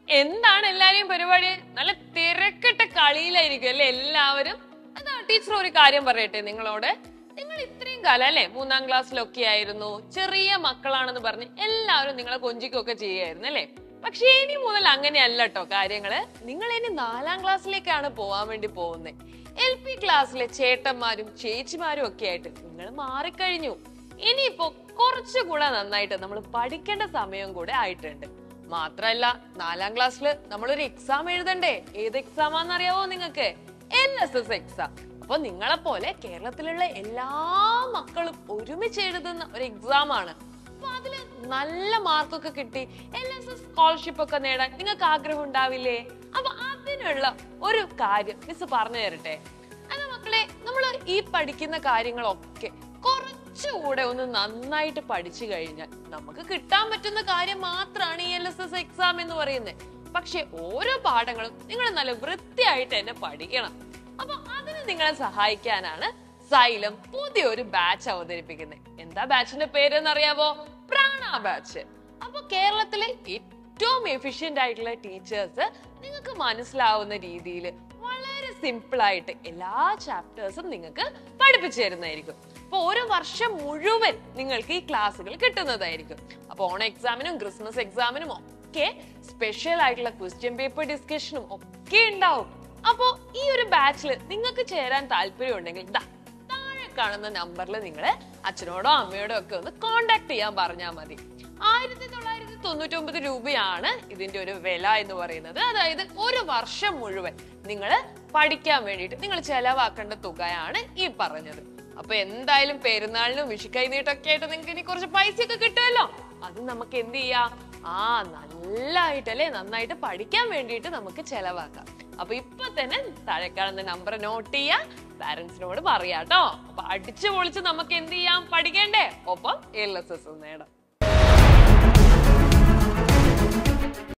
എന്താണ് എല്ലാരെയും പരിപാടി നല്ല തിരക്കിട്ട കളിയിലായിരിക്കും അല്ലെ എല്ലാവരും അതാ ടീച്ചർ ഒരു കാര്യം പറയട്ടെ നിങ്ങളോട് നിങ്ങൾ ഇത്രയും കാലം അല്ലെ മൂന്നാം ക്ലാസ്സിലൊക്കെ ആയിരുന്നു ചെറിയ മക്കളാണെന്ന് പറഞ്ഞ് എല്ലാവരും നിങ്ങളെ കൊഞ്ചിക്കൊക്കെ ചെയ്യായിരുന്നു അല്ലെ പക്ഷെ ഇനി മുതൽ അങ്ങനെയല്ല കേട്ടോ കാര്യങ്ങള് നിങ്ങൾ ഇനി നാലാം ക്ലാസ്സിലേക്കാണ് പോവാൻ വേണ്ടി പോകുന്നത് എൽ പി ക്ലാസ്സിലെ ചേട്ടന്മാരും ചേച്ചിമാരും ഒക്കെ ആയിട്ട് നിങ്ങൾ മാറിക്കഴിഞ്ഞു ഇനിയിപ്പോ കുറച്ചുകൂടെ നന്നായിട്ട് നമ്മൾ പഠിക്കേണ്ട സമയം കൂടെ ആയിട്ടുണ്ട് മാത്രല്ല നാലാം ക്ലാസ്സിൽ നമ്മളൊരു എക്സാം എഴുതണ്ടേ ഏത് എക്സാം ആണെന്നറിയാവോ നിങ്ങൾക്ക് എൽ എസ് എസ് എക്സാം അപ്പൊ നിങ്ങളെ പോലെ കേരളത്തിലുള്ള എല്ലാ മക്കളും ഒരുമിച്ച് എഴുതുന്ന ഒരു എക്സാം ആണ് അപ്പൊ അതില് നല്ല മാർക്കൊക്കെ കിട്ടി എൽ എസ് എസ് സ്കോളർഷിപ്പ് ഒക്കെ നേടാൻ നിങ്ങൾക്ക് ആഗ്രഹം ഉണ്ടാവില്ലേ അപ്പൊ അതിനുള്ള ഒരു കാര്യം മിസ് പറഞ്ഞു തരട്ടെ അല്ല മക്കളെ നമ്മൾ ഈ പഠിക്കുന്ന കാര്യങ്ങളൊക്കെ കുറച്ചുകൂടെ ഒന്ന് നന്നായിട്ട് പഠിച്ചു കഴിഞ്ഞാൽ നമുക്ക് കിട്ടാൻ പറ്റുന്ന കാര്യം മാത്രമാണ് ഈ എൽ എസ് എസ് എക്സാം എന്ന് പറയുന്നത് പക്ഷെ ഓരോ പാഠങ്ങളും നിങ്ങൾ നല്ല വൃത്തിയായിട്ട് തന്നെ പഠിക്കണം അപ്പൊ അതിന് നിങ്ങളെ സഹായിക്കാനാണ് സൈലം പുതിയൊരു ബാച്ച് അവതരിപ്പിക്കുന്നത് എന്താ ബാച്ചിന്റെ പേരെന്ന് അറിയാവോ പ്രാണ ബാച്ച് അപ്പൊ കേരളത്തിലെ ഏറ്റവും എഫിഷ്യന്റ് ആയിട്ടുള്ള ടീച്ചേഴ്സ് നിങ്ങൾക്ക് മനസ്സിലാവുന്ന രീതിയിൽ വളരെ സിമ്പിൾ ആയിട്ട് എല്ലാ ചാപ്റ്റേഴ്സും നിങ്ങൾക്ക് പഠിപ്പിച്ചു തരുന്നതായിരിക്കും അപ്പൊ ഒരു വർഷം മുഴുവൻ നിങ്ങൾക്ക് ഈ ക്ലാസ്സുകൾ കിട്ടുന്നതായിരിക്കും അപ്പൊ ഓണ എക്സാമിനും ക്രിസ്മസ് എക്സാമിനും ഒക്കെ സ്പെഷ്യൽ ആയിട്ടുള്ള ക്വസ്റ്റ്യൻ പേപ്പർ ഡിസ്കഷനും ഒക്കെ ഉണ്ടാവും അപ്പോ ഈ ഒരു ബാച്ചിൽ നിങ്ങൾക്ക് ചേരാൻ താല്പര്യം ഉണ്ടെങ്കിൽ ദാ താഴെ കാണുന്ന നമ്പറിൽ നിങ്ങൾ അച്ഛനോടോ അമ്മയോടോ ഒക്കെ ഒന്ന് കോണ്ടാക്ട് ചെയ്യാൻ പറഞ്ഞാൽ മതി ആയിരത്തി തൊള്ളായിരത്തി തൊണ്ണൂറ്റി ഒമ്പത് രൂപയാണ് ഇതിന്റെ ഒരു വില എന്ന് പറയുന്നത് അതായത് ഒരു വർഷം മുഴുവൻ നിങ്ങൾ പഠിക്കാൻ വേണ്ടിയിട്ട് നിങ്ങൾ ചെലവാക്കേണ്ട തുകയാണ് ഈ പറഞ്ഞത് അപ്പൊ എന്തായാലും പെരുന്നാളിനും വിഷുക്കൈനീട്ടൊക്കെ ആയിട്ട് നിങ്ങൾക്ക് ഇനി കുറച്ച് പൈസയൊക്കെ കിട്ടുമല്ലോ അത് നമുക്ക് എന്ത് ചെയ്യാം ആ നല്ലായിട്ട് അല്ലെ നന്നായിട്ട് പഠിക്കാൻ വേണ്ടിയിട്ട് നമുക്ക് ചെലവാക്കാം അപ്പൊ ഇപ്പൊ തന്നെ താഴെ കാണുന്ന നമ്പർ നോട്ട് ചെയ്യാ പാരന്റ്സിനോട് പറയാട്ടോ അപ്പൊ അടിച്ചു പൊളിച്ച് നമുക്ക് എന്ത് ചെയ്യാം പഠിക്കണ്ടേ ഒപ്പം എൽ എസ് എസ് നേടാം